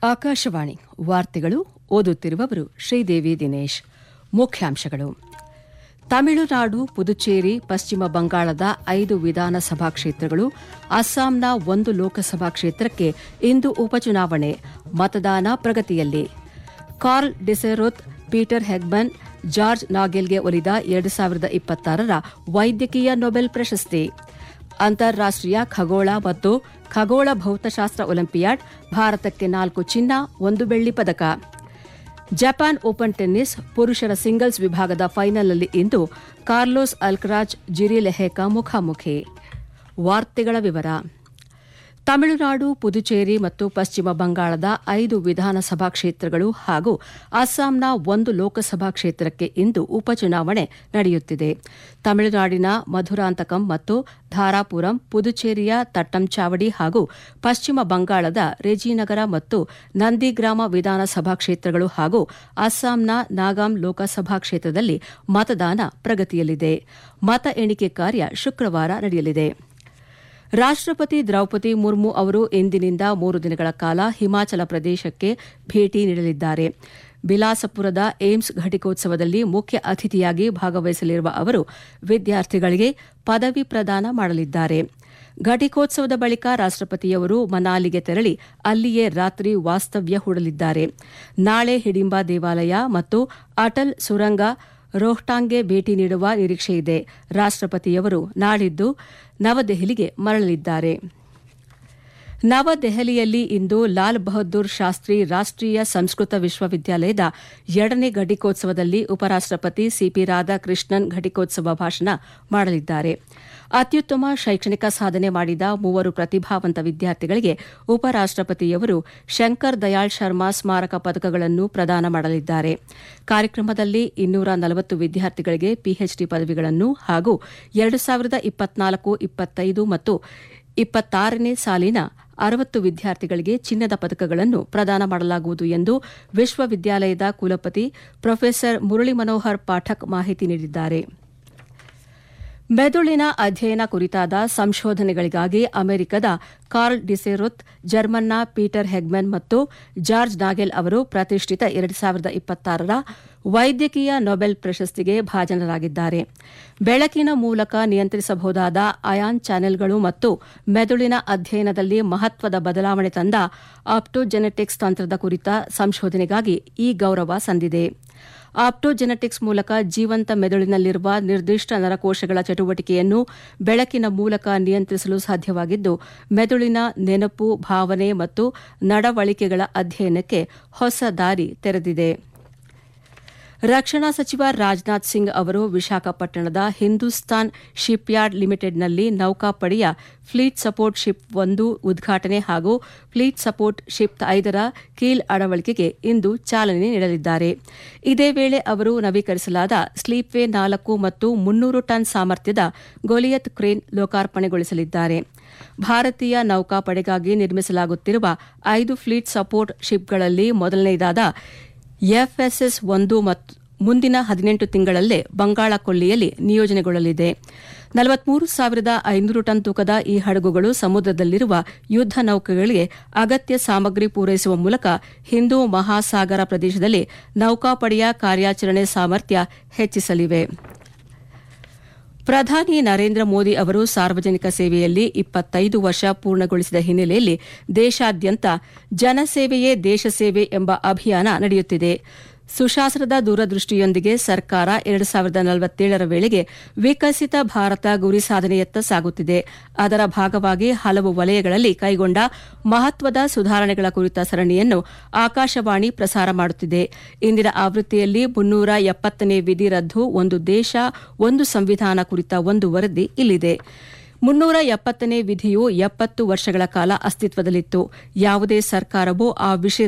ಆಕಾಶವಾಣಿ ವಾರ್ತೆಗಳು ಓದುತ್ತಿರುವವರು ಶ್ರೀದೇವಿ ದಿನೇಶ್ ಮುಖ್ಯಾಂಶಗಳು ತಮಿಳುನಾಡು ಪುದುಚೇರಿ ಪಶ್ಚಿಮ ಬಂಗಾಳದ ಐದು ವಿಧಾನಸಭಾ ಕ್ಷೇತ್ರಗಳು ಅಸ್ಸಾಂನ ಒಂದು ಲೋಕಸಭಾ ಕ್ಷೇತ್ರಕ್ಕೆ ಇಂದು ಉಪಚುನಾವಣೆ ಮತದಾನ ಪ್ರಗತಿಯಲ್ಲಿ Karl Deisseroth Peter Hegemann George ನಾಗೆಲ್ಗೆ ಒಲಿದ ಎರಡು ಸಾವಿರದ ಇಪ್ಪತ್ತಾರರ ವೈದ್ಯಕೀಯ ನೊಬೆಲ್ ಪ್ರಶಸ್ತಿ ಅಂತಾರಾಷ್ಟೀಯ ಖಗೋಳ ಮತ್ತು ಖಗೋಳ ಭೌತಶಾಸ್ತ್ರ ಒಲಿಂಪಿಯಾಡ್ ಭಾರತಕ್ಕೆ ನಾಲ್ಕು ಚಿನ್ನ ಒಂದು ಬೆಳ್ಳಿ ಪದಕ ಜಪಾನ್ ಓಪನ್ ಟೆನ್ನಿಸ್ ಪುರುಷರ ಸಿಂಗಲ್ಸ್ ವಿಭಾಗದ ಫೈನಲ್ನಲ್ಲಿ ಇಂದು ಕಾರ್ಲೋಸ್ ಅಲ್ಕರಾಜ್ ಜಿರಿ ಲೆಹೇಕಾ ಮುಖಾಮುಖಿ ವಾರ್ತೆಗಳ ವಿವರ ತಮಿಳುನಾಡು ಪುದುಚೇರಿ ಮತ್ತು ಪಶ್ಚಿಮ ಬಂಗಾಳದ ಐದು ವಿಧಾನಸಭಾ ಕ್ಷೇತ್ರಗಳು ಹಾಗೂ ಅಸ್ಸಾಂನ ಒಂದು ಲೋಕಸಭಾ ಕ್ಷೇತ್ರಕ್ಕೆ ಇಂದು ಉಪಚುನಾವಣೆ ನಡೆಯುತ್ತಿದೆ ತಮಿಳುನಾಡಿನ ಮಧುರಾಂತಕಂ ಮತ್ತು ಧಾರಾಪುರಂ ಪುದುಚೇರಿಯ ತಟ್ಟಂಚಾವಡಿ ಹಾಗೂ ಪಶ್ಚಿಮ ಬಂಗಾಳದ ರೆಜಿನಗರ ಮತ್ತು ನಂದಿಗ್ರಾಮ ವಿಧಾನಸಭಾ ಕ್ಷೇತ್ರಗಳು ಹಾಗೂ ಅಸ್ಸಾಂನ ನಾಗಾಂ ಲೋಕಸಭಾ ಕ್ಷೇತ್ರದಲ್ಲಿ ಮತದಾನ ಪ್ರಗತಿಯಲ್ಲಿದೆ ಮತ ಎಣಿಕೆ ಕಾರ್ಯ ಶುಕ್ರವಾರ ನಡೆಯಲಿದೆ ರಾಷ್ಟಪತಿ ದ್ರೌಪದಿ ಮುರ್ಮು ಅವರು ಇಂದಿನಿಂದ ಮೂರು ದಿನಗಳ ಕಾಲ ಹಿಮಾಚಲ ಪ್ರದೇಶಕ್ಕೆ ಭೇಟಿ ನೀಡಲಿದ್ದಾರೆ ಬಿಲಾಸಪುರದ ಏಮ್ಸ್ ಘಟಿಕೋತ್ಸವದಲ್ಲಿ ಮುಖ್ಯ ಅತಿಥಿಯಾಗಿ ಭಾಗವಹಿಸಲಿರುವ ಅವರು ವಿದ್ಯಾರ್ಥಿಗಳಿಗೆ ಪದವಿ ಪ್ರದಾನ ಮಾಡಲಿದ್ದಾರೆ ಘಟಿಕೋತ್ಸವದ ಬಳಿಕ ರಾಷ್ಟಪತಿಯವರು ಮನಾಲಿಗೆ ತೆರಳಿ ಅಲ್ಲಿಯೇ ರಾತ್ರಿ ವಾಸ್ತವ್ಯ ಹೂಡಲಿದ್ದಾರೆ ನಾಳೆ ಹಿಡಿಂಬ ದೇವಾಲಯ ಮತ್ತು ಅಟಲ್ ಸುರಂಗ ರೋಹ್ಟಾಂಗ್ಗೆ ಭೇಟಿ ನೀಡುವ ನಿರೀಕ್ಷೆಯಿದೆ ರಾಷ್ಟಪತಿಯವರು ನಾಳಿದ್ದು ನವದೆಹಲಿಗೆ ಮರಳಲಿದ್ದಾರೆ ನವದೆಹಲಿಯಲ್ಲಿ ಇಂದು ಲಾಲ್ ಬಹದ್ದೂರ್ ಶಾಸ್ತ್ರಿ ರಾಷ್ಟೀಯ ಸಂಸ್ಕೃತ ವಿಶ್ವವಿದ್ಯಾಲಯದ ಎರಡನೇ ಘಟಿಕೋತ್ಸವದಲ್ಲಿ ಉಪರಾಷ್ಟಪತಿ ಸಿಪಿ ರಾಧಾಕೃಷ್ಣನ್ ಘಟಿಕೋತ್ಸವ ಭಾಷಣ ಮಾಡಲಿದ್ದಾರೆ ಅತ್ಯುತ್ತಮ ಶೈಕ್ಷಣಿಕ ಸಾಧನೆ ಮಾಡಿದ ಮೂವರು ಪ್ರತಿಭಾವಂತ ವಿದ್ಯಾರ್ಥಿಗಳಿಗೆ ಉಪರಾಷ್ಟಪತಿಯವರು ಶಂಕರ್ ದಯಾಳ್ ಶರ್ಮಾ ಸ್ಮಾರಕ ಪದಕಗಳನ್ನು ಪ್ರದಾನ ಮಾಡಲಿದ್ದಾರೆ ಕಾರ್ಯಕ್ರಮದಲ್ಲಿ ಇನ್ನೂರ ನಲವತ್ತು ವಿದ್ಯಾರ್ಥಿಗಳಿಗೆ ಪಿಎಚ್ಡಿ ಪದವಿಗಳನ್ನು ಹಾಗೂ ಎರಡು ಸಾವಿರದ ಇಪ್ಪತ್ನಾಲ್ಕು ಇಪ್ಪತ್ತೈದು ಮತ್ತು ಇಪ್ಪತ್ತಾರನೇ ಸಾಲಿನ ಅರವತ್ತು ವಿದ್ಯಾರ್ಥಿಗಳಿಗೆ ಚಿನ್ನದ ಪದಕಗಳನ್ನು ಪ್ರದಾನ ಮಾಡಲಾಗುವುದು ಎಂದು ವಿಶ್ವವಿದ್ಯಾಲಯದ ಕುಲಪತಿ ಪ್ರೊಫೆಸರ್ ಮುರಳಿ ಮನೋಹರ್ ಪಾಠಕ್ ಮಾಹಿತಿ ನೀಡಿದ್ದಾರೆ ಮೆದುಳಿನ ಅಧ್ಯಯನ ಕುರಿತಾದ ಸಂಶೋಧನೆಗಳಿಗಾಗಿ ಅಮೆರಿಕದ ಕಾರ್ಲ್ ಡಿಸೆರುತ್ ಜರ್ಮನ್ನ ಪೀಟರ್ ಹೆಗ್ಮೆನ್ ಮತ್ತು ಜಾರ್ಜ್ ನಾಗೆಲ್ ಅವರು ಪ್ರತಿಷ್ಠಿತ ಎರಡು ಸಾವಿರದ ಇಪ್ಪತ್ತಾರರ ವೈದ್ಯಕೀಯ ನೊಬೆಲ್ ಪ್ರಶಸ್ತಿಗೆ ಭಾಜನರಾಗಿದ್ದಾರೆ ಬೆಳಕಿನ ಮೂಲಕ ನಿಯಂತ್ರಿಸಬಹುದಾದ ಅಯಾನ್ ಚಾನೆಲ್ಗಳು ಮತ್ತು ಮೆದುಳಿನ ಅಧ್ಯಯನದಲ್ಲಿ ಮಹತ್ವದ ಬದಲಾವಣೆ ತಂದ ಆಪ್ಟೋಜೆನೆಟಿಕ್ಸ್ ತಂತ್ರದ ಕುರಿತ ಸಂಶೋಧನೆಗಾಗಿ ಈ ಗೌರವ ಸಂದಿದೆ ಆಪ್ಟೋಜೆನೆಟಿಕ್ಸ್ ಮೂಲಕ ಜೀವಂತ ಮೆದುಳಿನಲ್ಲಿರುವ ನಿರ್ದಿಷ್ಟ ನರಕೋಶಗಳ ಚಟುವಟಿಕೆಯನ್ನು ಬೆಳಕಿನ ಮೂಲಕ ನಿಯಂತ್ರಿಸಲು ಸಾಧ್ಯವಾಗಿದ್ದು ಮೆದುಳಿನ ನೆನಪು ಭಾವನೆ ಮತ್ತು ನಡವಳಿಕೆಗಳ ಅಧ್ಯಯನಕ್ಕೆ ಹೊಸ ದಾರಿ ತೆರೆದಿದೆ ರಕ್ಷಣಾ ಸಚಿವ ರಾಜನಾಥ್ ಸಿಂಗ್ ಅವರು ವಿಶಾಖಪಟ್ಟಣದ ಹಿಂದೂಸ್ತಾನ್ ಶಿಪ್ಯಾರ್ಡ್ ಲಿಮಿಟೆಡ್ನಲ್ಲಿ ನೌಕಾಪಡೆಯ ಫ್ಲೀಟ್ ಸಪೋರ್ಟ್ ಶಿಪ್ ಒಂದು ಉದ್ಘಾಟನೆ ಹಾಗೂ ಫ್ಲೀಟ್ ಸಪೋರ್ಟ್ ಶಿಪ್ ಐದರ ಕೀಲ್ ಅಳವಡಿಕೆಗೆ ಇಂದು ಚಾಲನೆ ನೀಡಲಿದ್ದಾರೆ ಇದೇ ವೇಳೆ ಅವರು ನವೀಕರಿಸಲಾದ ಸ್ಲೀಪ್ವೇ ನಾಲ್ಕು ಮತ್ತು ಮುನ್ನೂರು ಟನ್ ಸಾಮರ್ಥ್ಯದ ಗೊಲಿಯತ್ ಕ್ರೇನ್ ಲೋಕಾರ್ಪಣೆಗೊಳಿಸಲಿದ್ದಾರೆ ಭಾರತೀಯ ನೌಕಾಪಡೆಗಾಗಿ ನಿರ್ಮಿಸಲಾಗುತ್ತಿರುವ ಐದು ಫ್ಲೀಟ್ ಸಪೋರ್ಟ್ ಶಿಪ್ಗಳಲ್ಲಿ ಮೊದಲನೆಯದಾದ ಎಫ್ಎಸ್ಎಸ್ ಒಂದು ಮತ್ತು ಮುಂದಿನ ಹದಿನೆಂಟು ತಿಂಗಳಲ್ಲೇ ಬಂಗಾಳ ಕೊಲ್ಲಿಯಲ್ಲಿ ನಿಯೋಜನೆಗೊಳ್ಳಲಿದೆ ನಲವತ್ಮೂರು ಸಾವಿರದ ಐನೂರು ಟನ್ ತೂಕದ ಈ ಹಡಗುಗಳು ಸಮುದ್ರದಲ್ಲಿರುವ ಯುದ್ದ ನೌಕೆಗಳಿಗೆ ಅಗತ್ಯ ಸಾಮಗ್ರಿ ಪೂರೈಸುವ ಮೂಲಕ ಹಿಂದೂ ಮಹಾಸಾಗರ ಪ್ರದೇಶದಲ್ಲಿ ನೌಕಾಪಡೆಯ ಕಾರ್ಯಾಚರಣೆ ಸಾಮರ್ಥ್ಯ ಹೆಚ್ಚಿಸಲಿವೆ ಪ್ರಧಾನಿ ನರೇಂದ್ರ ಮೋದಿ ಅವರು ಸಾರ್ವಜನಿಕ ಸೇವೆಯಲ್ಲಿ ಇಪ್ಪತ್ತೈದು ವರ್ಷ ಪೂರ್ಣಗೊಳಿಸಿದ ಹಿನ್ನೆಲೆಯಲ್ಲಿ ದೇಶಾದ್ಯಂತ ಜನಸೇವೆಯೇ ದೇಶ ಸೇವೆ ಎಂಬ ಅಭಿಯಾನ ನಡೆಯುತ್ತಿದೆ ಸುಶಾಸನದ ದೂರದೃಷ್ಟಿಯೊಂದಿಗೆ ಸರ್ಕಾರ ಎರಡು ಸಾವಿರದ ನಲವತ್ತೇಳರ ವೇಳೆಗೆ ವಿಕಸಿತ ಭಾರತ ಗುರಿ ಸಾಧನೆಯತ್ತ ಸಾಗುತ್ತಿದೆ ಅದರ ಭಾಗವಾಗಿ ಹಲವು ವಲಯಗಳಲ್ಲಿ ಕೈಗೊಂಡ ಮಹತ್ವದ ಸುಧಾರಣೆಗಳ ಕುರಿತ ಸರಣಿಯನ್ನು ಆಕಾಶವಾಣಿ ಪ್ರಸಾರ ಮಾಡುತ್ತಿದೆ ಇಂದಿನ ಆವೃತ್ತಿಯಲ್ಲಿ ಮುನ್ನೂರ ಎಪ್ಪತ್ತನೇ ವಿಧಿ ರದ್ದು ಒಂದು ದೇಶ ಒಂದು ಸಂವಿಧಾನ ಕುರಿತ ಒಂದು ವರದಿ ಇಲ್ಲಿದೆ ಮುನ್ನೂರ ಎಪ್ಪತ್ತನೇ ವಿಧಿಯು ಎಪ್ಪತ್ತು ವರ್ಷಗಳ ಕಾಲ ಅಸ್ತಿತ್ವದಲ್ಲಿತ್ತು ಯಾವುದೇ ಸರ್ಕಾರವೂ ಆ ವಿಷಯ